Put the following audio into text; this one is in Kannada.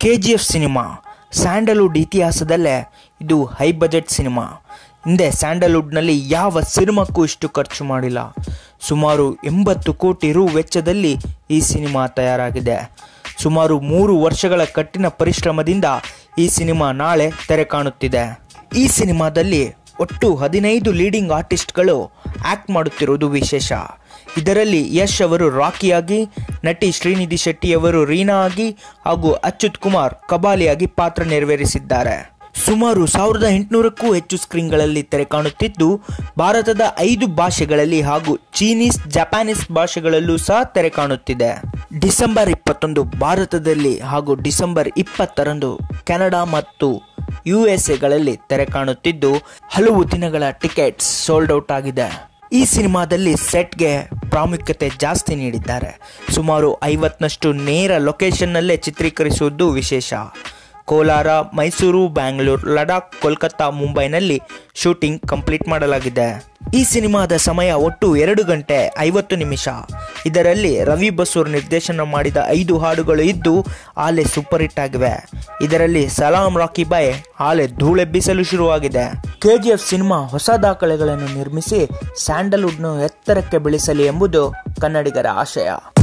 K G F cinema Sandalwood ಇತಿಹಾಸದಲ್ಲೇ ಇದು ಹೈ ಬಜೆಟ್ ಸಿನಿಮಾ ಹಿಂದೆ ಸ್ಯಾಂಡಲ್ವುಡ್ನಲ್ಲಿ ಯಾವ ಸಿನಿಮಾಕ್ಕೂ ಇಷ್ಟು ಖರ್ಚು ಮಾಡಿಲ್ಲ ಸುಮಾರು ಎಂಬತ್ತು ಕೋಟಿ ರು ವೆಚ್ಚದಲ್ಲಿ ಈ ಸಿನಿಮಾ ತಯಾರಾಗಿದೆ ಸುಮಾರು ಮೂರು ವರ್ಷಗಳ ಕಠಿಣ ಪರಿಶ್ರಮದಿಂದ ಈ ಸಿನಿಮಾ ನಾಳೆ ತೆರೆ ಕಾಣುತ್ತಿದೆ ಈ ಸಿನಿಮಾದಲ್ಲಿ ಒಟ್ಟು ಹದಿನೈದು ಲೀಡಿಂಗ್ ಆರ್ಟಿಸ್ಟ್ಗಳು ಆಕ್ಟ್ ಮಾಡುತ್ತಿರುವುದು ವಿಶೇಷ ಇದರಲ್ಲಿ ಯಶ್ ಅವರು ರಾಕಿಯಾಗಿ ನಟಿ ಶ್ರೀನಿಧಿ ಶೆಟ್ಟಿ ಅವರು ರೀನಾ ಆಗಿ ಹಾಗೂ ಅಚ್ಯುತ್ ಕುಮಾರ್ ಕಬಾಲಿಯಾಗಿ ಪಾತ್ರ ನೆರವೇರಿಸಿದ್ದಾರೆ ಸುಮಾರು ಸಾವಿರದ ಎಂಟುನೂರಕ್ಕೂ ಹೆಚ್ಚು ಸ್ಕ್ರೀನ್ಗಳಲ್ಲಿ ತೆರೆ ಕಾಣುತ್ತಿದ್ದು ಭಾರತದ ಐದು ಭಾಷೆಗಳಲ್ಲಿ ಹಾಗೂ ಚೀನೀಸ್ ಜಪಾನೀಸ್ ಭಾಷೆಗಳಲ್ಲೂ ಸಹ ತೆರೆ ಕಾಣುತ್ತಿದೆ ಡಿಸೆಂಬರ್ ಇಪ್ಪತ್ತೊಂದು ಭಾರತದಲ್ಲಿ ಹಾಗೂ ಡಿಸೆಂಬರ್ ಇಪ್ಪತ್ತರಂದು ಕೆನಡಾ ಮತ್ತು ಯು ಎಸ್ ಎಗಳಲ್ಲಿ ತೆರೆ ಕಾಣುತ್ತಿದ್ದು ಹಲವು ದಿನಗಳ ಟಿಕೆಟ್ಸ್ ಸೋಲ್ಡ್ ಔಟ್ ಆಗಿದೆ ಈ ಸಿನಿಮಾದಲ್ಲಿ ಸೆಟ್ಗೆ ಪ್ರಾಮುಖ್ಯತೆ ಜಾಸ್ತಿ ನೀಡಿದ್ದಾರೆ ಸುಮಾರು ಐವತ್ತನಷ್ಟು ನೇರ ಲೊಕೇಶನ್ನಲ್ಲೇ ಚಿತ್ರೀಕರಿಸುವುದು ವಿಶೇಷ ಕೋಲಾರ ಮೈಸೂರು ಬ್ಯಾಂಗ್ಳೂರು ಲಡಾಖ್ ಕೋಲ್ಕತ್ತಾ ಮುಂಬೈನಲ್ಲಿ ಶೂಟಿಂಗ್ ಕಂಪ್ಲೀಟ್ ಮಾಡಲಾಗಿದೆ ಈ ಸಿನಿಮಾದ ಸಮಯ ಒಟ್ಟು ಎರಡು ಗಂಟೆ ಐವತ್ತು ನಿಮಿಷ ಇದರಲ್ಲಿ ರವಿ ಬಸೂರ್ ನಿರ್ದೇಶನ ಮಾಡಿದ ಐದು ಹಾಡುಗಳು ಇದ್ದು ಆಲೆ ಸೂಪರ್ ಹಿಟ್ ಆಗಿವೆ ಇದರಲ್ಲಿ ಸಲಾಂ ರಾಕಿ ಬಾಯ್ ಆಲೆ ಧೂಳೆಬ್ಬಿಸಲು ಶುರುವಾಗಿದೆ ಕೆ ಜಿ ಎಫ್ ಸಿನಿಮಾ ಹೊಸ ದಾಖಲೆಗಳನ್ನು ನಿರ್ಮಿಸಿ ಸ್ಯಾಂಡಲ್ವುಡ್ನು ಎತ್ತರಕ್ಕೆ ಬೆಳೆಸಲಿ ಎಂಬುದು ಕನ್ನಡಿಗರ ಆಶಯ